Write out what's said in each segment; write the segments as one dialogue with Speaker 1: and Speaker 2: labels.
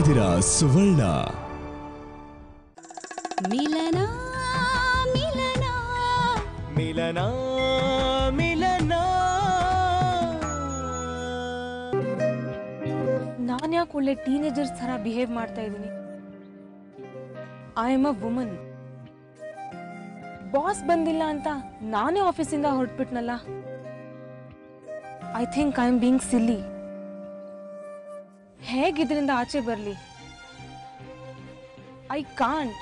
Speaker 1: ಇದ್ದೀರಾ ಸುವರ್ಣ
Speaker 2: ಮಿಲನ ಮಿಲನ
Speaker 3: ಮಿಲನ ಮಿಲನ
Speaker 4: ನಾನು ಯಾಕೆ ಒಳ್ಳೆ ಟೀನೇಜರ್ಸ್ ಥರ ಬಿಹೇವ್ ಮಾಡ್ತಾ ಇದ್ದೀನಿ I am a woman boss ಬಂದಿಲ್ಲ ಅಂತ ನಾನೇ ಆಫೀಸಿಂದ ಹೊರಟ್ಬಿಟ್ನಲ್ಲ I think I am being silly ಹೇಗಿದ್ರಿಂದ ಆಚೆ ಬರಲಿ ಐ ಕಾಂಟ್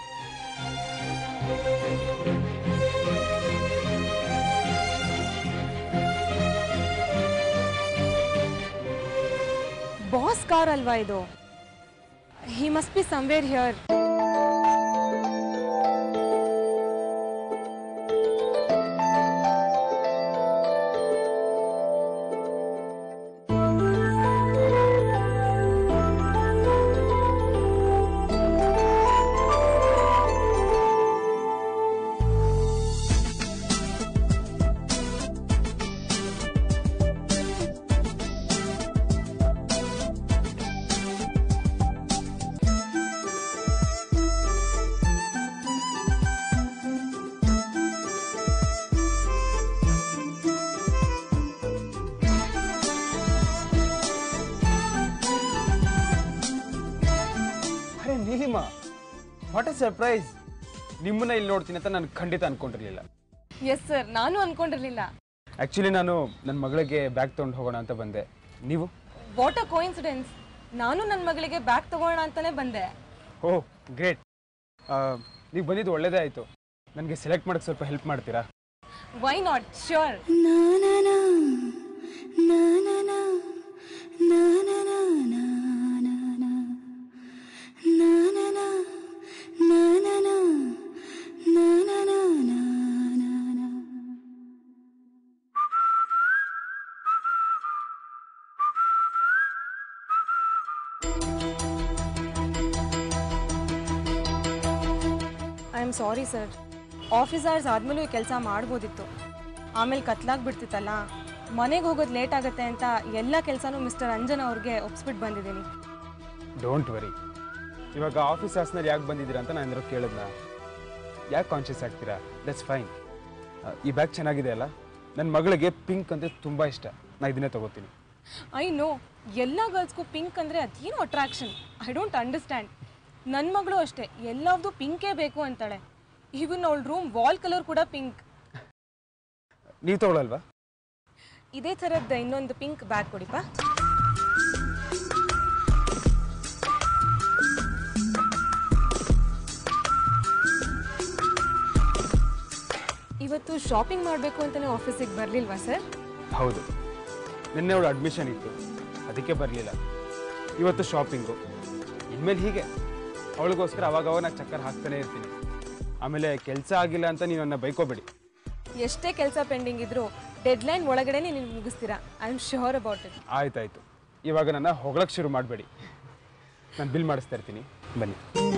Speaker 4: ಬಾಸ್ ಕಾರ್ ಅಲ್ವಾ ಇದು he must be somewhere here
Speaker 3: ಅರೆ ನೀಲಿಮ ವಾಟ್ ಎ ಸರ್ಪ್ರೈಸ್ ನಿಮ್ಮನ್ನ ಇಲ್ಲಿ ನೋಡ್ತೀನಿ ಅಂತ ನಾನು ಖಂಡಿತ ಅನ್ಕೊಂಡಿರ್ಲಿಲ್ಲ
Speaker 4: ಎಸ್ ಸರ್ ನಾನು ಅನ್ಕೊಂಡಿರ್ಲಿಲ್ಲ
Speaker 3: ಆ್ಯಕ್ಚುಲಿ ನಾನು ನನ್ನ ಮಗಳಿಗೆ ಬ್ಯಾಗ್ ತೊಗೊಂಡು ಹೋಗೋಣ ಅಂತ ಬಂದೆ ನೀವು
Speaker 4: ವಾಟ್ ಅ ಕೋಇನ್ಸಿಡೆನ್ಸ್ ನಾನು ನನ್ನ ಮಗಳಿಗೆ ಬ್ಯಾಗ್ ತಗೋಣ ಅಂತಾನೆ ಬಂದೆ
Speaker 3: ಓಹ್ ಗ್ರೇಟ್ ನೀವು ಬಂದಿದ್ದು ಒಳ್ಳೇದೇ ಆಯಿತು ನನಗೆ ಸೆಲೆಕ್ಟ್ ಮಾಡೋಕ್ಕೆ ಸ್ವಲ್ಪ ಹೆಲ್ಪ್ ಮಾಡ್ತೀರಾ
Speaker 4: why not sure I am sorry sir office hours ಆದ್ಮೇಲೂ ಈ ಕೆಲಸ ಮಾಡ್ಬೋದಿತ್ತು ಆಮೇಲೆ ಕತ್ಲಾಗ್ಬಿಡ್ತಿತ್ತಲ್ಲ ಮನೆಗೆ ಹೋಗೋದು ಲೇಟ್ ಆಗುತ್ತೆ ಅಂತ ಎಲ್ಲ ಕೆಲಸನೂ ಮಿಸ್ಟರ್ ಅಂಜನ್ ಅವ್ರಿಗೆ ಒಪ್ಸ್ಬಿಟ್ಟು ಬಂದಿದ್ದೀನಿ
Speaker 3: ಡೋಂಟ್ ವರಿ ಇವಾಗ ಆಫೀಸ್ ಹಾಸ್ನಲ್ಲಿ ಯಾಕೆ ಬಂದಿದ್ದೀರಾ ಅಂತ ನಾನು ಏನಾದ್ರು ಕೇಳಿದ್ನ ಯಾಕೆ ಕಾನ್ಷಿಯಸ್ ಆಗ್ತೀರಾ ದಟ್ಸ್ ಫೈನ್ ಈ ಬ್ಯಾಗ್ ಚೆನ್ನಾಗಿದೆ ಅಲ್ಲ ನನ್ನ ಮಗಳಿಗೆ ಪಿಂಕ್ ಅಂದರೆ ತುಂಬ ಇಷ್ಟ ನಾ ಇದನ್ನೇ ತಗೋತೀನಿ
Speaker 4: ಐ ನೋ ಎಲ್ಲ ಗರ್ಲ್ಸ್ಗೂ ಪಿಂಕ್ ಅಂದರೆ ಅದೇನು ಅಟ್ರಾಕ್ಷನ್ ಐ ಡೋಂಟ್ ಅಂಡರ್ಸ್ಟ್ಯಾಂಡ್ ನನ್ನ ಮಗಳು ಅಷ್ಟೇ ಎಲ್ಲವ್ದು ಪಿಂಕೇ ಬೇಕು ಅಂತಾಳೆ ಇವನ್ ಅವಳ ರೂಮ್ ವಾಲ್ ಕಲರ್ ಕೂಡ ಪಿಂಕ್
Speaker 3: ನೀವು ತಗೊಳಲ್ವಾ
Speaker 4: ಇದೇ ಥರದ್ದು ಇನ್ನೊಂದು ಪಿಂಕ್ ಬ್ಯಾಗ್ ಕೊಡಿಪ್ಪ ಇವತ್ತು ಶಾಪಿಂಗ್ ಮಾಡಬೇಕು ಅಂತಲೇ ಆಫೀಸಿಗೆ ಬರಲಿಲ್ವಾ ಸರ್
Speaker 3: ಹೌದು ನಿನ್ನೆ ಅವಳು ಅಡ್ಮಿಷನ್ ಇತ್ತು ಅದಕ್ಕೆ ಬರಲಿಲ್ಲ ಇವತ್ತು ಶಾಪಿಂಗು ಇನ್ಮೇಲೆ ಹೀಗೆ ಅವಳಿಗೋಸ್ಕರ ಅವಾಗ ಅವಾಗ ನಾನು ಚಕ್ಕರ್ ಹಾಕ್ತಾನೆ ಇರ್ತೀನಿ ಆಮೇಲೆ ಕೆಲಸ ಆಗಿಲ್ಲ ಅಂತ ನೀವು ನನ್ನ ಬೈಕೋಬೇಡಿ
Speaker 4: ಎಷ್ಟೇ ಕೆಲಸ ಪೆಂಡಿಂಗ್ ಇದ್ರೂ ಡೆಡ್ಲೈನ್ ಒಳಗಡೆನೆ ನೀವು ಮುಗಿಸ್ತೀರಾ I am sure about it
Speaker 3: ಆಯ್ತಾಯ್ತು ಇವಾಗ ನನ್ನ ಹೊಗಳಕ್ಕೆ ಶುರು ಮಾಡಬೇಡಿ ನಾನು ಬಿಲ್ ಮಾಡಿಸ್ತಾ ಇರ್ತೀನಿ ಬನ್ನಿ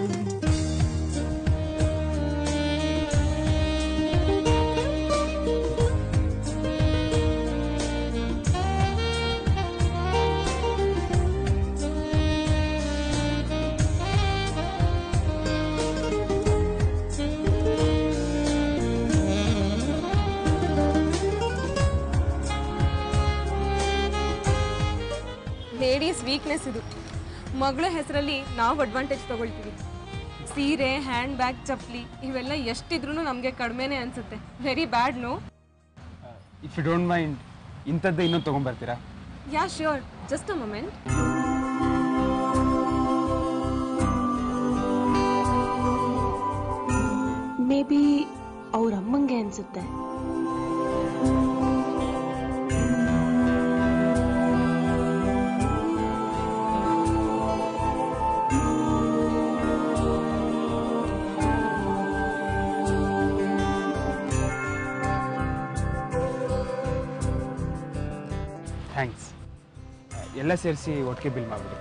Speaker 4: ಲೇಡೀಸ್ ವೀಕ್ನೆಸ್ ಇದು ಮಗಳ ಹೆಸರಲ್ಲಿ ನಾವು ಅಡ್ವಾಂಟೇಜ್ ತಗೊಳ್ತೀವಿ ಸೀರೆ ಹ್ಯಾಂಡ್ ಬ್ಯಾಗ್ ಚಪ್ಪಲಿ ಇವೆಲ್ಲ ಎಷ್ಟಿದ್ರೂ ನಮಗೆ ಕಡಿಮೆನೇ ಅನ್ಸುತ್ತೆ very bad no
Speaker 3: if you don't mind ಇಂಥದ್ದೇ ಇನ್ನೊಂದು ತೊಗೊಂಬರ್ತೀರಾ
Speaker 4: yeah sure just a moment
Speaker 5: maybe ಅವ್ರ ಅಮ್ಮಂಗೆ ಅನ್ಸುತ್ತೆ
Speaker 3: ಥ್ಯಾಂಕ್ಸ್ ಎಲ್ಲ ಸೇರಿಸಿ ಒಟ್ಟಿಗೆ ಬಿಲ್ ಮಾಡಿಬಿಡಿ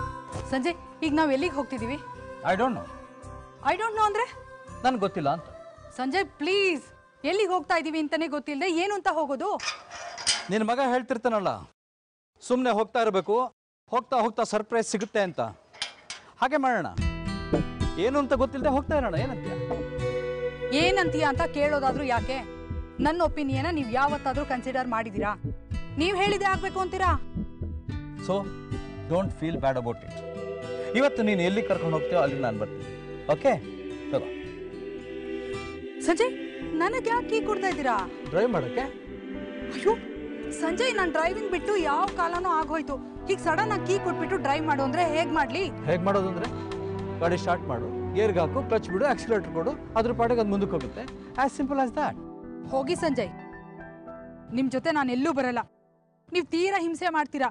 Speaker 6: ಸಂಜಯ್ ಈಗ ನಾವು ಎಲ್ಲಿಗೆ ಹೋಗ್ತಿದ್ದೀವಿ
Speaker 7: I don't know
Speaker 6: I don't know ಅಂದ್ರೆ
Speaker 7: ನನಗೆ ಗೊತ್ತಿಲ್ಲ ಅಂತ
Speaker 1: ಸಂಜಯ್ ಪ್ಲೀಸ್ ಎಲ್ಲಿಗೆ ಹೋಗ್ತಾ ಇದೀವಿ ಅಂತಾನೆ ಗೊತ್ತಿಲ್ಲದೆ ಏನು ಅಂತ ಹೋಗೋದು
Speaker 6: ನಿನ್ನ ಮಗ ಹೇಳ್ತಿರ್ತಾನಲ್ಲ ಸುಮ್ಮನೆ ಹೋಗ್ತಾ ಇರಬೇಕು ಹೋಗ್ತಾ ಹೋಗ್ತಾ ಸರ್ಪ್ರೈಸ್ ಸಿಗುತ್ತೆ ಅಂತ ಹಾಗೆ ಮಾಡೋಣ ಏನು ಅಂತ ಗೊತ್ತಿಲ್ಲದೆ ಹೋಗ್ತಾ ಇರೋಣ ಏನಂತೀಯ
Speaker 1: ಏನಂತೀಯ ಅಂತ ಕೇಳೋದಾದ್ರೂ ಯಾಕೆ ನನ್ನ ಒಪಿನಿಯನ ನೀವು ಯಾವತ್ತಾದ್ರೂ ಕನ್ಸಿಡರ್ ಮಾಡಿದೀರಾ ನೀವು ಹೇಳಿದೆ ಆಗ್ಬೇಕು ಅಂತೀರಾ
Speaker 6: so don't feel bad about it ಇವತ್ತು ನೀನು ಎಲ್ಲಿ ಕರ್ಕೊಂಡು ಹೋಗ್ತೀಯೋ ಅಲ್ಲಿ ನಾನು ಬರ್ತೀನಿ ಓಕೆ ತಗೋ
Speaker 1: ಸಂಜಯ್ ನನಗೆ ಯಾಕೆ ಕೀ ಕೊಡ್ತಾ ಇದ್ದೀರಾ
Speaker 6: ಡ್ರೈವ್ ಮಾಡೋಕ್ಕೆ
Speaker 1: ಅಯ್ಯೋ ಸಂಜಯ್ ನಾನು ಡ್ರೈವಿಂಗ್ ಬಿಟ್ಟು ಯಾವ ಕಾಲನೂ ಆಗೋಯ್ತು ಈಗ ಸಡನ್ ಆಗಿ ಕೀ ಕೊಟ್ಬಿಟ್ಟು ಡ್ರೈವ್ ಮಾಡು ಅಂದ್ರೆ ಹೇಗ್ ಮಾಡ್ಲಿ
Speaker 6: ಹೇಗೆ ಮಾಡೋದು ಅಂದರೆ ಗಾಡಿ ಸ್ಟಾರ್ಟ್ ಮಾಡು ಗೇರ್ಗೆ ಹಾಕು ಕ್ಲಚ್ ಬಿಡು ಆಕ್ಸಿಲೇಟರ್ ಕೊಡು ಅದ್ರ ಪಾಡಿಗೆ ಅದು ಮುಂದಕ್ಕೆ ಹೋಗುತ್ತೆ ಆಸ್ ಸಿಂಪಲ್ ಆಸ್ ದ್ಯಾಟ್
Speaker 1: ಹೋಗಿ ಸಂಜಯ್ ನಿಮ್ ಜೊತೆ ನಾನು ಎಲ್ಲೂ ಬರಲ್ಲ ನೀವು ತೀರಾ ಹಿಂಸೆ ಮಾಡ್ತೀರಾ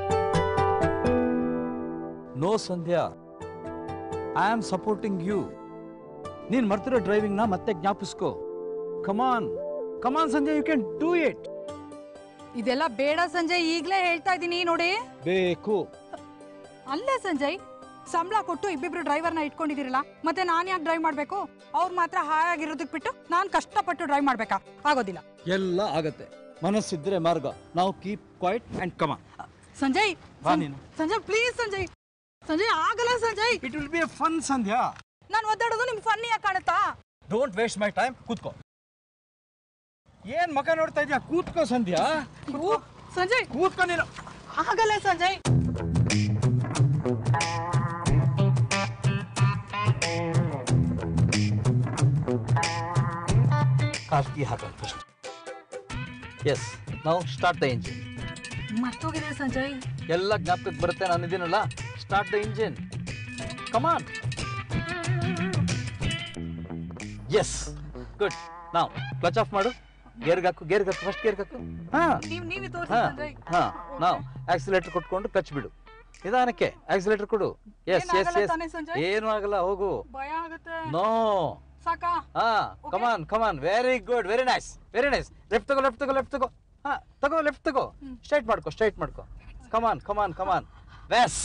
Speaker 6: no Sandhya I am supporting you ನೀನು ಮರ್ತಿರೋ ಡ್ರೈವಿಂಗ್ನ ಮತ್ತೆ ಜ್ಞಾಪಿಸ್ಕೋ come on come on Sandhya you can do it
Speaker 1: ಇದೆಲ್ಲ ಬೇಡ ಸಂಜಯ್ ಈಗ್ಲೇ ಹೇಳ್ತಾ ಇದ್ದೀನಿ ನೋಡಿ
Speaker 6: ಬೇಕು
Speaker 1: ಅಲ್ಲ ಸಂಜಯ್ ಸಂಬಳ ಕೊಟ್ಟು ಇಬ್ಬಿಬ್ರು ಡ್ರೈವರ್ನ ಇಟ್ಕೊಂಡಿದ್ದೀರಲ್ಲ ಮತ್ತೆ ನಾನ್ ಯಾಕೆ ಡ್ರೈವ್ ಮಾಡ್ಬೇಕು ಅವ್ರು ಮಾತ್ರ ಹಾಯಾಗಿರೋದಕ್ ಬಿಟ್ಟು ನಾನ್ ಕಷ್ಟಪಟ್ಟು ಡ್ರೈವ್ ಮಾಡ್ಬೇಕಾ ಆಗೋದಿಲ್ಲ
Speaker 6: ಎಲ್ಲ ಆಗತ್ತೆ ಮನಸ್ಸಿದ್ರೆ ಮಾರ್ಗ ನಾವು keep quiet and come on
Speaker 1: Sanjay
Speaker 6: ಬಾ
Speaker 1: ಸಂ-
Speaker 6: ನೀನು.
Speaker 1: ಸಂಜಯ್ ಪ್ಲೀಸ್ ಸಂಜಯ್ ಸಂಜಯ್ ಆಗಲ್ಲ Sanjay
Speaker 6: it will be a fun Sandhya
Speaker 1: ನಾನು ಒದ್ದಾಡೋದು ನಿಮ್ಗೆ ಫನ್ನಿ ಯಾಕೆ ಕಾಣುತ್ತಾ
Speaker 6: ಡೋಂಟ್ ವೇಸ್ಟ್ ಮೈ ಟೈಮ್ ಕೂತ್ಕೋ ಏನ್ ಮಗ ನೋಡ್ತಾ ಇದೀಯಾ ಕೂತ್ಕೋ ಸಂಧ್ಯಾ
Speaker 1: ಅಯ್ಯೋ, ಸಂಜಯ್
Speaker 6: ಕೂತ್ಕೋ ನೀನು
Speaker 1: ಆಗಲ್ಲ ಸಂಜಯ್
Speaker 6: ಕಾರ್ ಕೀ ಹಾಕೋದು ಫಸ್ಟ್ ಎಸ್ ನಾವು ಸ್ಟಾರ್ಟ್ ದ ಇಂಜಿನ್
Speaker 1: ಮರ್ತೋಗಿದೆ ಸಂಜಯ್
Speaker 6: ಎಲ್ಲ ಜ್ಞಾಪಕಕ್ಕೆ ಬರುತ್ತೆ ನಾನು ಇದೀನಲ್ಲ start the engine come on yes good ನಾವು ಕ್ಲಚ್ ಆಫ್ ಮಾಡು ಗೇರ್ಗೆ ಹಾಕು ಗೇರ್ಗೆ ಹಾಕು ಫಸ್ಟ್ ಗೇರ್ಗೆ ಹಾಕು ಹಾ
Speaker 1: ನೀವ್ ನೀವೇ ತೋರಿಸಿ
Speaker 6: ಹಾ
Speaker 1: ಸಂಜಯ್
Speaker 6: ಹಾ ನಾವು ಆಕ್ಸಿಲೇಟರ್ ಕೊಟ್ಕೊಂಡು ಕ್ಲಚ್ ಬಿಡು ನಿಧಾನಕ್ಕೆ ಆಕ್ಸಿಲೇಟರ್ ಕೊಡು ಎಸ್ ಎಸ್
Speaker 1: ಏನಾಗಲ್ಲ
Speaker 6: ಎಸ್
Speaker 1: ತಾನೇ ಸಂಜಯ್?
Speaker 6: ಏನು ಆಗಲ್ಲ ಹೋಗು
Speaker 1: ಭಯ ಆಗುತ್ತೆ
Speaker 6: ನೋ
Speaker 1: ಸಾಕಾ
Speaker 6: ಹಾ come on come on very good very nice very nice left ತಗೋ ಲೆಫ್ಟ್ ತಗೋ ಲೆಫ್ಟ್ ತಗೋ ಹಾ ತಗೋ ಲೆಫ್ಟ್ ತಗೋ ಸ್ಟ್ರೈಟ್ ಮಾಡ್ಕೋ ಸ್ಟ್ರೈಟ್ ಮಾಡ್ಕೋ ಕಮಾನ್ ಕಮಾನ್ ಕಮಾನ್ ವೆಸ್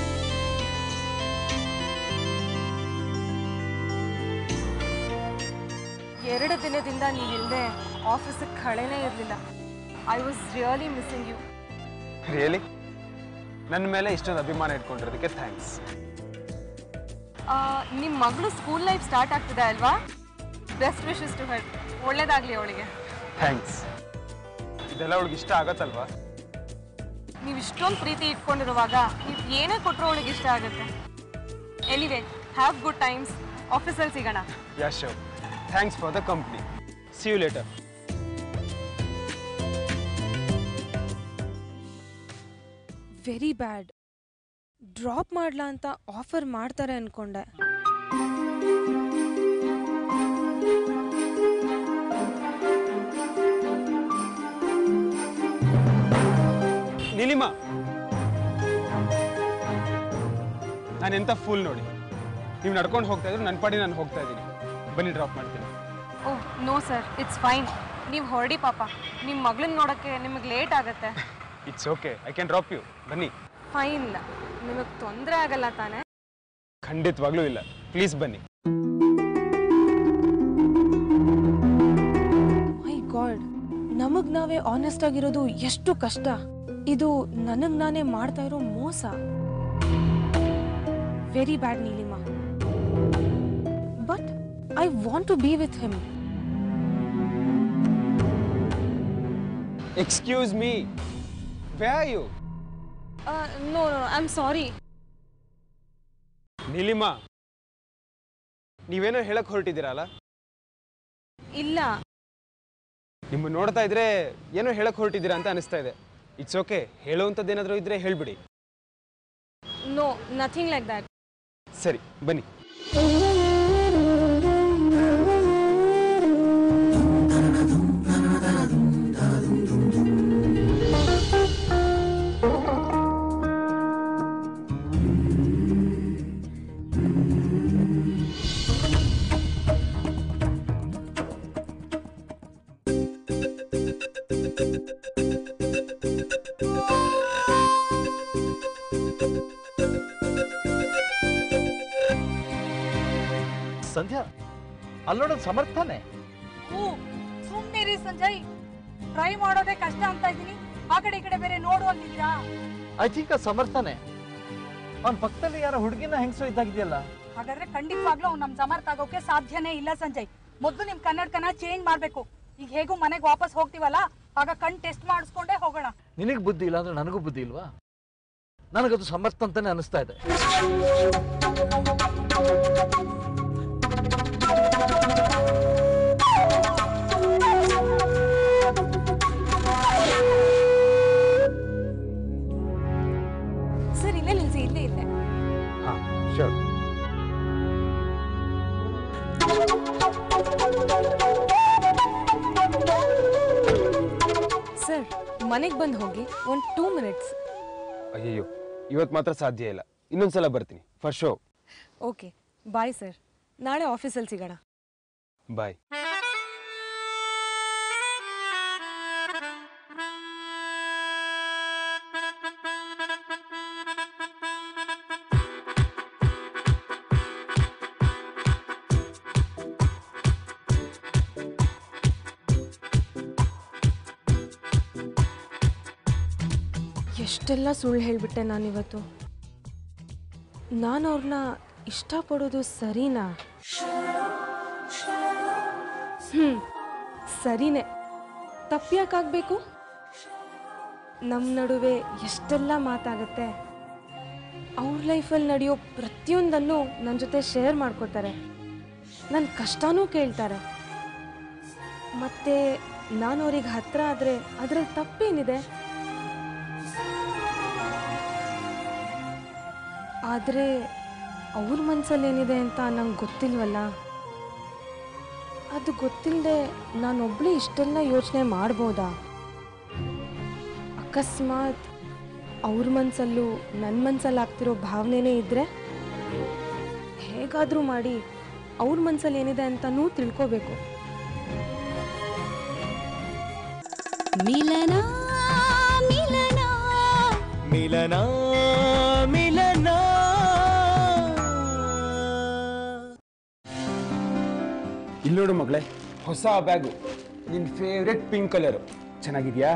Speaker 4: ಎರಡು ದಿನದಿಂದ ನೀವಿಲ್ಲದೆ ಆಫೀಸಿಗೆ ಕಳೆನೇ ಇರಲಿಲ್ಲ I was really missing you
Speaker 3: really ನನ್ನ ಮೇಲೆ ಇಷ್ಟೊಂದು ಅಭಿಮಾನ ಇಟ್ಕೊಂಡಿರೋದಕ್ಕೆ ಥ್ಯಾಂಕ್ಸ್
Speaker 4: ನಿಮ್ಮ ಮಗಳು ಸ್ಕೂಲ್ ಲೈಫ್ ಸ್ಟಾರ್ಟ್ ಆಗ್ತಿದೆ ಅಲ್ವಾ ಬೆಸ್ಟ್ ವಿಶಸ್ ಟು ಹೆಡ್ ಒಳ್ಳೇದಾಗಲಿ ಅವಳಿಗೆ
Speaker 3: ಥ್ಯಾಂಕ್ಸ್ ಇದೆಲ್ಲ ಅವಳಿಗೆ ಇಷ್ಟ ಆಗತ್ತಲ್ವಾ
Speaker 4: ನೀವು ಇಷ್ಟೊಂದು ಪ್ರೀತಿ ಇಟ್ಕೊಂಡಿರುವಾಗ ನೀವು ಏನೇ ಕೊಟ್ಟರು ಅವಳಿಗೆ ಇಷ್ಟ ಆಗುತ್ತೆ ಎನಿವೇ ಹ್ಯಾವ್ ಗುಡ್ ಟೈಮ್ಸ್ ಆಫೀಸಲ್ಲಿ ಸಿಗೋಣ
Speaker 3: yeah sure thanks for the company see you later
Speaker 4: very bad drop ಮಾಡ್ಲಾ ಅಂತ ಆಫರ್ ಮಾಡ್ತಾರೆ ಅನ್ಕೊಂಡೆ
Speaker 3: ನಿಲಿಮಾ ನಾನು ಎಂತ ಫುಲ್ ನೋಡಿ ನೀವು ನಡ್ಕೊಂಡು ಹೋಗ್ತಾ ಇದ್ರು ನನ್ನ ಪಾಡಿ ನಾನು ಹೋಗ್ತಾ ಇದ್ದೀನಿ ಬನ್ನಿ ಡ್ರಾಪ್ ಮಾಡ್ತೀನಿ
Speaker 4: oh no sir it's fine ನೀವು ಹೊರಡಿ ಪಾಪ ನಿಮ್ಮ ಮಗಳನ್ನ ನೋಡೋಕ್ಕೆ ನಿಮಗೆ ಲೇಟ್ ಆಗುತ್ತೆ
Speaker 3: it's okay I can drop you ಬನ್ನಿ
Speaker 4: ಫೈನ್ ನಿಮಗೆ ತೊಂದರೆ ಆಗಲ್ಲ ತಾನೇ
Speaker 3: ಖಂಡಿತವಾಗ್ಲೂ ಇಲ್ಲ ಪ್ಲೀಸ್ ಬನ್ನಿ
Speaker 4: ಮೈ ಗಾಡ್ ನಮಗ್ ನಾವೇ ಆನೆಸ್ಟ್ ಆಗಿರೋದು ಎಷ್ಟು ಕಷ್ಟ ಇದು ನನಗ್ ನಾನೇ ಮಾಡ್ತಾ ಇರೋ ಮೋಸ very bad Neelima but I want to be with him
Speaker 3: excuse me where are you
Speaker 4: no no I am sorry
Speaker 3: Nilima ನೀವೇನೋ ಹೇಳಕ್ ಹೊರಟಿದ್ದೀರಲ್ಲ
Speaker 4: ಇಲ್ಲ
Speaker 3: ನಿಮ್ಮ ನೋಡ್ತಾ ಇದ್ರೆ ಏನೋ ಹೇಳಕ್ ಹೊರಟಿದ್ದೀರಾ ಅಂತ ಅನಿಸ್ತಾ ಇದೆ ಇಟ್ಸ್ ಓಕೆ ಹೇಳೋವಂಥದ್ದು ಏನಾದರೂ ಇದ್ರೆ ಹೇಳ್ಬಿಡಿ
Speaker 4: ನೋ ನಥಿಂಗ್ ಲೈಕ್ ದ್ಯಾಟ್
Speaker 3: ಸರಿ ಬನ್ನಿ
Speaker 6: ಸಂಧ್ಯಾ ಅಲ್ಲೋಡೋದು ಸಮರ್ಥನೆ
Speaker 1: ಹೂ ಸುಮ್ಮನಿರಿ ಸಂಜಯ್ ಟ್ರೈ ಮಾಡೋದೇ ಕಷ್ಟ ಅಂತ ಇದ್ದೀನಿ ಆ ಕಡೆ ಈ ಕಡೆ ಬೇರೆ ನೋಡುವಂಗಿದ್ದೀರಾ
Speaker 6: ಐ ಥಿಂಕ್ ಸಮರ್ಥನೆ ಅವ್ನ ಪಕ್ಕದಲ್ಲಿ ಯಾರೋ ಹುಡುಗಿನ ಹೆಂಗಸು ಇದ್ದಾಗಿದೆಯಲ್ಲ
Speaker 1: ಹಾಗಾದ್ರೆ ಖಂಡಿತವಾಗ್ಲೂ ಅವ್ನು ನಮ್ ಸಮರ್ಥ ಆಗೋಕೆ ಸಾಧ್ಯನೇ ಇಲ್ಲ ಸಂಜಯ್ ಮೊದಲು ನಿಮ್ ಕನ್ನಡಕನ ಚೇಂಜ್ ಮಾಡ್ಬೇಕು ಈಗ ಹೇಗೂ ಮನೆಗೆ ವಾಪಸ್ ಹೋಗ್ತೀವಲ್ಲ ಆಗ ಕಣ್ ಟೆಸ್ಟ್ ಮಾಡಿಸ್ಕೊಂಡೇ ಹೋಗೋಣ
Speaker 6: ನಿನಗೆ ಬುದ್ಧಿ ಇಲ್ಲ ಅಂದ್ರೆ ನನಗೂ ಬುದ್ಧಿ ಇಲ್ವಾ ನನಗದು ಸಮರ್ಥ ಅಂತಾನೆ ಅನಿಸ್ತಾ ಇದೆ
Speaker 4: ಸರ್ ಇಲ್ಲೇ ನಿಲ್ಸಿ ಇಲ್ಲೇ ಇಲ್ಲೇ
Speaker 3: ಹಾ ಶೋರ್
Speaker 4: ಸರ್ ಮನೆಗೆ ಬಂದು ಹೋಗಿ ಒಂದು ಟೂ ಮಿನಿಟ್ಸ್
Speaker 3: ಅಯ್ಯಯ್ಯೋ ಇವತ್ತು ಮಾತ್ರ ಸಾಧ್ಯ ಇಲ್ಲ ಇನ್ನೊಂದ್ಸಲ ಬರ್ತೀನಿ for sure
Speaker 4: okay bye sir ನಾಳೆ ಆಫೀಸಲ್ಲಿ ಸಿಗೋಣ
Speaker 3: ಬಾಯ್
Speaker 4: ಎಷ್ಟೆಲ್ಲ ಸುಳ್ಳು ಹೇಳಿಬಿಟ್ಟೆ ನಾನಿವತ್ತು ನಾನು ಅವ್ರನ್ನ ಇಷ್ಟಪಡೋದು ಸರಿನಾ ಹ್ಞೂ ಸರಿನೇ ತಪ್ಪ್ಯಾಕಾಗಬೇಕು ನಮ್ಮ ನಡುವೆ ಎಷ್ಟೆಲ್ಲ ಮಾತಾಗತ್ತೆ ಅವ್ರ ಲೈಫಲ್ಲಿ ನಡೆಯೋ ಪ್ರತಿಯೊಂದನ್ನು ನನ್ನ ಜೊತೆ ಶೇರ್ ಮಾಡ್ಕೋತಾರೆ ನನ್ನ ಕಷ್ಟನೂ ಕೇಳ್ತಾರೆ ಮತ್ತೆ ನಾನು ಅವ್ರಿಗೆ ಹತ್ರ ಆದರೆ ಅದರಲ್ಲಿ ತಪ್ಪೇನಿದೆ ಆದರೆ ಅವ್ರ ಮನಸ್ಸಲ್ಲಿ ಏನಿದೆ ಅಂತ ನಂಗೆ ಗೊತ್ತಿಲ್ವಲ್ಲ ಅದು ಗೊತ್ತಿಲ್ಲದೆ ನಾನೊಬ್ಳು ಇಷ್ಟೆಲ್ಲ ಯೋಚನೆ ಮಾಡ್ಬೋದಾ ಅಕಸ್ಮಾತ್ ಅವ್ರ ಮನಸ್ಸಲ್ಲೂ ನನ್ನ ಮನಸ್ಸಲ್ಲಿ ಆಗ್ತಿರೋ ಭಾವನೆನೇ ಇದ್ದರೆ ಹೇಗಾದರೂ ಮಾಡಿ ಅವ್ರ ಮನಸ್ಸಲ್ಲಿ ಏನಿದೆ ಅಂತನೂ ತಿಳ್ಕೋಬೇಕು
Speaker 2: ಮಿಲನ ಮಿಲನ
Speaker 7: ಮಿಲನ ಮಿಲನ
Speaker 3: ಇಲ್ಲಿ ನೋಡು ಮಗಳೇ ಹೊಸ ಬ್ಯಾಗು ನಿನ್ನ ಫೇವ್ರೆಟ್ ಪಿಂಕ್ ಕಲರು ಚೆನ್ನಾಗಿದ್ಯಾ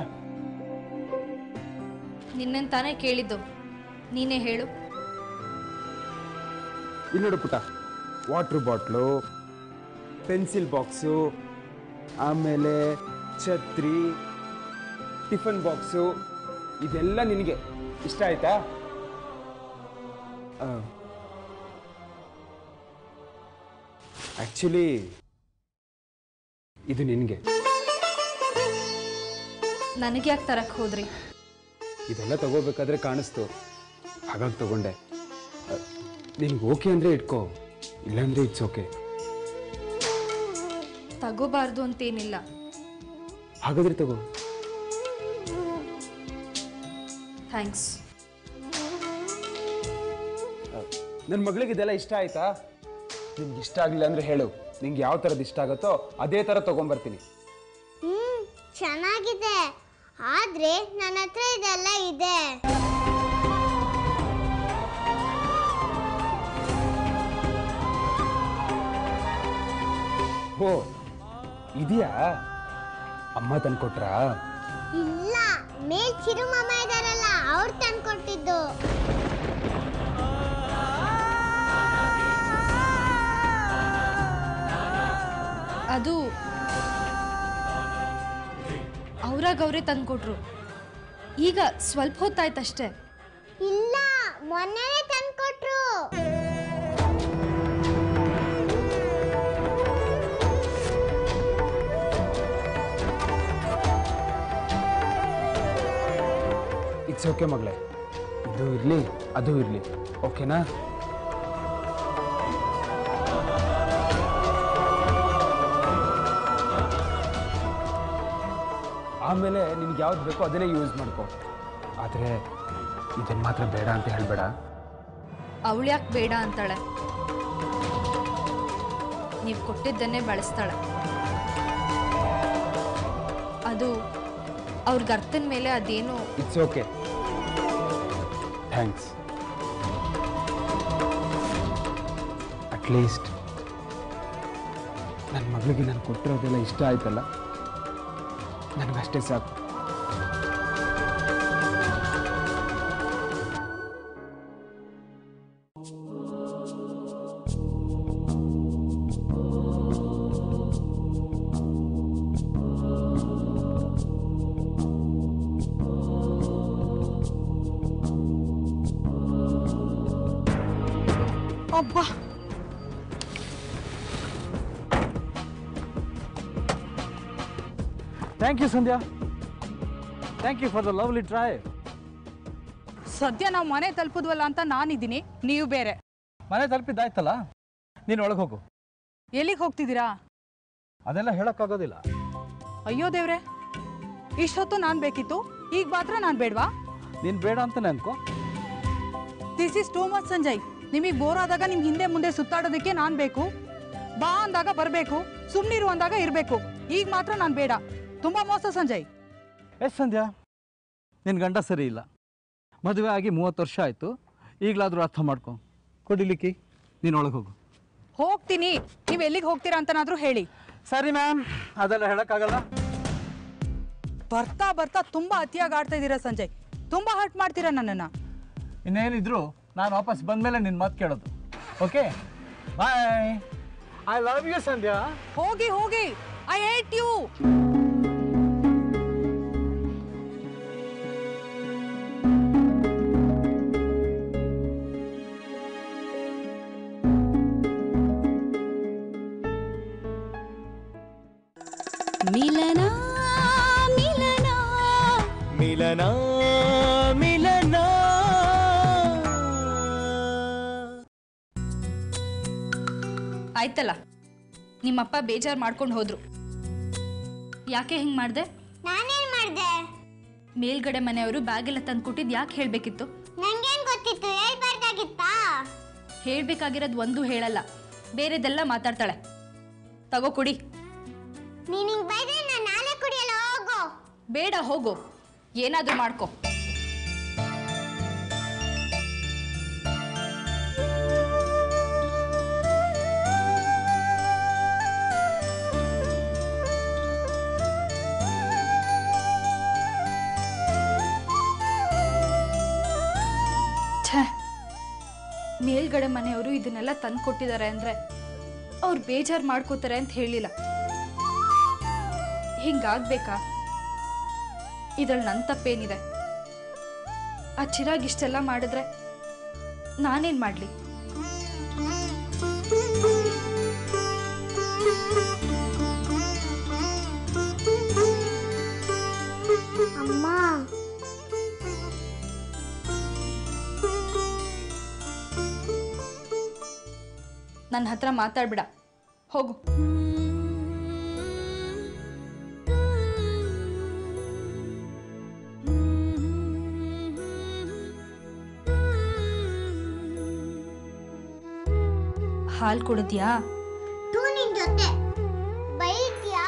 Speaker 8: ನಿನ್ನನ್ ತಾನೇ ಕೇಳಿದ್ದು ನೀನೇ ಹೇಳು
Speaker 3: ಇಲ್ಲಿ ನೋಡು ಪುಟ ವಾಟ್ರ್ ಬಾಟ್ಲು ಪೆನ್ಸಿಲ್ ಬಾಕ್ಸು ಆಮೇಲೆ ಛತ್ರಿ ಟಿಫನ್ ಬಾಕ್ಸು ಇದೆಲ್ಲ ನಿನಗೆ ಇಷ್ಟ ಆಯ್ತಾ ಆ್ಯಕ್ಚುಲಿ ಇದು ನಿನಗೆ
Speaker 8: ನನಗೆ ಯಾಕೆ ತರಕ್ ಹೋದ್ರಿ
Speaker 3: ಇದೆಲ್ಲ ತಗೋಬೇಕಾದ್ರೆ ಕಾಣಿಸ್ತು ಹಾಗಾಗಿ ತಗೊಂಡೆ ನಿನ್ಗೆ ಓಕೆ ಅಂದರೆ ಇಟ್ಕೋ ಇಲ್ಲಾಂದ್ರೆ ಇಟ್ಸ್ ಓಕೆ
Speaker 8: ತಗೋಬಾರ್ದು ಅಂತೇನಿಲ್ಲ
Speaker 3: ಹಾಗಾದ್ರೆ ತಗೋ
Speaker 8: ಥ್ಯಾಂಕ್ಸ್
Speaker 3: ನನ್ನ ಮಗಳಿಗೆ ಇದೆಲ್ಲ ಇಷ್ಟ ಆಯ್ತಾ ನಿಮ್ಗೆ ಇಷ್ಟ ಆಗಲಿಲ್ಲ ಅಂದ್ರೆ ಹೇಳು ನಿಂಗೆ ಯಾವ ಥರದ್ದು ಇಷ್ಟ ಆಗುತ್ತೋ ಅದೇ ಥರ ತೊಗೊಂಬರ್ತೀನಿ
Speaker 9: ಹ್ಮ್ ಚೆನ್ನಾಗಿದೆ ಆದ್ರೆ ನನ್ನ ಹತ್ರ ಇದೆಲ್ಲ ಇದೆ
Speaker 3: ಓ ಇದೆಯಾ ಅಮ್ಮ ತಂದ್ಕೊಟ್ರಾ
Speaker 9: ಇಲ್ಲ ಮೇಲ್ ಚಿರುಮಮ್ಮ ಇದಾರಲ್ಲ ಅವ್ರು ತಂದ್ಕೊಟ್ಟಿದ್ದು
Speaker 8: ಅದು ಅವ್ರಾಗ ಅವರೇ ತಂದ್ಕೊಟ್ರು ಈಗ ಸ್ವಲ್ಪ ಹೊತ್ತಾಯ್ತಷ್ಟೇ
Speaker 9: ಇಲ್ಲ ಮೊನ್ನೆನೇ ತಂದ್ಕೊಟ್ರು
Speaker 3: ಇಟ್ಸ್ ಓಕೆ ಮಗಳೇ ಇದು ಇರಲಿ ಅದು ಇರಲಿ ಓಕೆನಾ ಆಮೇಲೆ ನಿನ್ಗೆ ಯಾವ್ದು ಬೇಕೋ ಅದನ್ನೇ ಯೂಸ್ ಮಾಡ್ಕೊ ಆದರೆ ಇದನ್ನು ಮಾತ್ರ ಬೇಡ ಅಂತ ಹೇಳಬೇಡ
Speaker 8: ಅವಳು ಯಾಕೆ ಬೇಡ ಅಂತಾಳೆ ನೀವು ಕೊಟ್ಟಿದ್ದನ್ನೇ ಬಳಸ್ತಾಳೆ ಅದು ಅವ್ರಿಗೆ ಅರ್ಥದ ಮೇಲೆ ಅದೇನು
Speaker 3: ಇಟ್ಸ್ ಓಕೆ ಥ್ಯಾಂಕ್ಸ್ ಅಟ್ಲೀಸ್ಟ್ ನನ್ನ ಮಗಳಿಗೆ ನಾನು ಕೊಟ್ಟಿರೋದೆಲ್ಲ ಇಷ್ಟ ಆಯ್ತಲ್ಲ ನನಗಷ್ಟೇ ಸಾಕು
Speaker 1: ಅಬ್ಬಾ
Speaker 6: thank you Sandhya thank you for the lovely try
Speaker 1: ಸದ್ಯ ನಾವು ಮನೆ ತಲುಪಿದ್ವಲ್ಲ ಅಂತ ನಾನಿದ್ದೀನಿ ನೀವು ಬೇರೆ
Speaker 6: ಮನೆ ತಲುಪಿದ್ದಾಯ್ತಲ್ಲ ನೀನು ಒಳಗೆ ಹೋಗು
Speaker 1: ಎಲ್ಲಿಗೆ ಹೋಗ್ತಿದ್ದೀರಾ
Speaker 6: ಅದೆಲ್ಲ ಹೇಳೋಕ್ಕಾಗೋದಿಲ್ಲ
Speaker 1: ಅಯ್ಯೋ ದೇವ್ರೆ ಇಷ್ಟೊತ್ತು ನಾನು ಬೇಕಿತ್ತು ಈಗ ಮಾತ್ರ ನಾನು ಬೇಡವಾ
Speaker 6: ನೀನು ಬೇಡ ಅಂತಾನೆ ಅನ್ಕೋ
Speaker 1: this is too much Sanjay ನಿಮಗೆ ಬೋರ್ ಆದಾಗ ನಿಮ್ಮ ಹಿಂದೆ ಮುಂದೆ ಸುತ್ತಾಡೋದಕ್ಕೆ ನಾನು ಬೇಕು ಬಾ ಅಂದಾಗ ಬರಬೇಕು ಸುಮ್ಮನಿರು ಅಂದಾಗ ಇರಬೇಕು ಈಗ ಮಾತ್ರ ನಾನು ಬೇಡ ತುಂಬ ಮೋಸ ಸಂಜಯ್
Speaker 6: ಎಸ್ ಸಂಧ್ಯಾ ನಿನ್ನ ಗಂಡ ಸರಿ ಇಲ್ಲ ಮದುವೆ ಆಗಿ ಮೂವತ್ತು ವರ್ಷ ಆಯಿತು ಈಗಲಾದರೂ ಅರ್ಥ ಮಾಡ್ಕೊ ಕೊಡಿಲಿಕ್ಕಿ ನೀನು ಒಳಗೆ ಹೋಗು
Speaker 1: ಹೋಗ್ತೀನಿ ನೀವು ಎಲ್ಲಿಗೆ ಹೋಗ್ತೀರಾ ಅಂತನಾದ್ರೂ ಹೇಳಿ
Speaker 6: ಸರಿ ಮ್ಯಾಮ್ ಅದೆಲ್ಲ ಹೇಳೋಕ್ಕಾಗಲ್ಲ
Speaker 1: ಬರ್ತಾ ಬರ್ತಾ ತುಂಬಾ ಅತಿಯಾಗಿ ಆಡ್ತಾ ಇದ್ದೀರಾ ಸಂಜಯ್ ತುಂಬಾ ಹರ್ಟ್ ಮಾಡ್ತೀರಾ ನನ್ನನ್ನು
Speaker 6: ಇನ್ನೇನಿದ್ರು ನಾನು ವಾಪಸ್ ಬಂದಮೇಲೆ ನಿನ್ನ ಮಾತು ಕೇಳೋದು okay bye I love you Sandhya
Speaker 1: ಹೋಗಿ ಹೋಗಿ ಐ ಹೇಟ್ ಯು
Speaker 2: ಮಿಲನ ಮಿಲನ
Speaker 7: ಮಿಲನ ಮಿಲನ
Speaker 8: ಆಯ್ತಲ್ಲ ನಿಮ್ಮಪ್ಪ ಬೇಜಾರು ಮಾಡ್ಕೊಂಡು ಹೋದ್ರು ಯಾಕೆ ಹಿಂಗೆ ಮಾಡಿದೆ
Speaker 9: ನಾನೇನ್ ಮಾಡ್ದೆ
Speaker 8: ಮೇಲ್ಗಡೆ ಮನೆಯವರು ಬ್ಯಾಗ್ ಎಲ್ಲ ತಂದು ಕೊಟ್ಟಿದ್ದು ಯಾಕೆ ಹೇಳಬೇಕಿತ್ತು
Speaker 9: ನಂಗೇನ್ ಗೊತ್ತಿತ್ತು ಹೇಳ್ಬಾರ್ದಾಗಿತ್ತಾ
Speaker 8: ಹೇಳಬೇಕಾಗಿರೋದು ಒಂದು ಹೇಳಲ್ಲ ಬೇರೆದೆಲ್ಲ ಮಾತಾಡ್ತಾಳೆ ತಗೋ ಕುಡಿ
Speaker 9: ನೀನ್ ಹಿಂಗ್ ಬೈದ್ರೆ ನಾನು ನಾಳೆ ಕುಡಿಯಲ್ಲ ಹೋಗು
Speaker 8: ಬೇಡ ಹೋಗು ಏನಾದರೂ ಮಾಡ್ಕೊ ಛೇ ಮೇಲ್ಗಡೆ ಮನೆಯವರು ಇದನ್ನೆಲ್ಲ ತಂದು ಕೊಟ್ಟಿದ್ದಾರೆ ಅಂದರೆ ಅವ್ರು ಬೇಜಾರು ಮಾಡ್ಕೋತಾರೆ ಅಂತ ಹೇಳಿಲ್ಲ ಹಿಂಗಾಗ್ಬೇಕಾ ಇದ್ರಲ್ಲಿ ನನ್ನ ತಪ್ಪೇನಿದೆ ಆ ಚಿರಾಗ್ ಇಷ್ಟೆಲ್ಲ ಮಾಡಿದ್ರೆ ನಾನೇನು ಮಾಡಲಿ
Speaker 9: ಅಮ್ಮ
Speaker 8: ನನ್ನ ಹತ್ರ ಮಾತಾಡ್ಬೇಡ ಹೋಗು ಹಾಲು ಕುಡಿದ್ಯಾ
Speaker 9: ತೂ ನಿನ್ ಜೊತೆ ಬೈದ್ಯಾ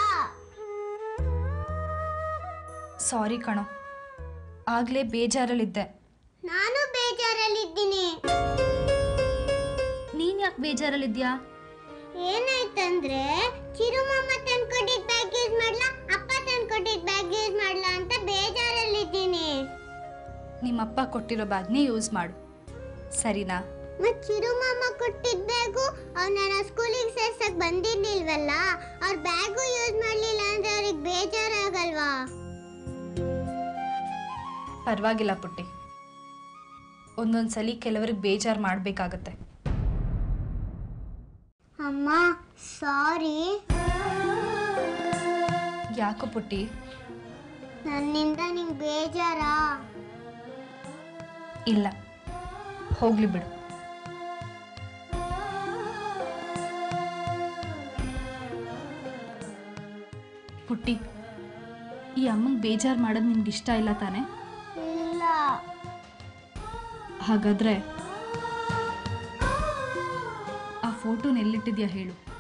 Speaker 8: ಸಾರಿ ಕಣೋ ಆಗಲೇ ಬೇಜಾರಲ್ಲಿದ್ದೆ
Speaker 9: ನಾನು ಬೇಜಾರಲ್ಲಿದ್ದೀನಿ
Speaker 8: ನೀನು ಯಾಕೆ ಬೇಜಾರಲ್ಲಿದ್ಯಾ
Speaker 9: ಏನಾಯ್ತಂದ್ರೆ ಚಿರುಮಮ್ಮ ತಂದ್ಕೊಟ್ಟಿದ್ ಬ್ಯಾಗ್ ಯೂಸ್ ಮಾಡ್ಲಾ ಅಪ್ಪ ತಂದ್ಕೊಟ್ಟಿದ್ ಬ್ಯಾಗ್ ಯೂಸ್ ಮಾಡ್ಲಾ ಅಂತ ಬೇಜಾರಲ್ಲಿದ್ದೀನಿ
Speaker 8: ನಿಮ್ಮಪ್ಪ ಕೊಟ್ಟಿರೋ ಬ್ಯಾಗ್ನೇ ಯೂಸ್ ಮಾಡು ಸರಿನಾ
Speaker 9: ಮತ್ ಚಿರುಮಮ್ಮ ಕೊಟ್ಟಿದ್ ಬ್ಯಾಗು ಅವ್ನ ಸ್ಕೂಲಿಗೆ ಸೇರ್ಸಕ್ ಬಂದಿರ್ಲಿಲ್ವಲ್ಲ ಅವ್ರ ಬ್ಯಾಗು ಯೂಸ್ ಮಾಡ್ಲಿಲ್ಲ ಅಂದ್ರೆ ಅವ್ರಿಗೆ ಬೇಜಾರಾಗಲ್ವಾ
Speaker 8: ಪರವಾಗಿಲ್ಲ ಪುಟ್ಟಿ ಒಂದೊಂದು ಸಲ ಕೆಲವ್ರಿಗೆ ಬೇಜಾರು ಮಾಡಬೇಕಾಗತ್ತೆ
Speaker 9: ಅಮ್ಮ ಸಾರಿ
Speaker 8: ಯಾಕೋ ಪುಟ್ಟಿ
Speaker 9: ನನ್ನಿಂದ ನಿಂಗೆ ಬೇಜಾರಾ
Speaker 8: ಇಲ್ಲ ಹೋಗ್ಲಿ ಬಿಡು ಪುಟ್ಟಿ ಈ ಅಮ್ಮಂಗೆ ಬೇಜಾರು ಮಾಡೋದು ನಿನ್ಗೆ ಇಷ್ಟ ಇಲ್ಲ ತಾನೆ
Speaker 9: ಇಲ್ಲ
Speaker 8: ಹಾಗಾದ್ರೆ ಆ ಫೋಟೋನ ಎಲ್ಲಿಟ್ಟಿದ್ಯಾ ಹೇಳು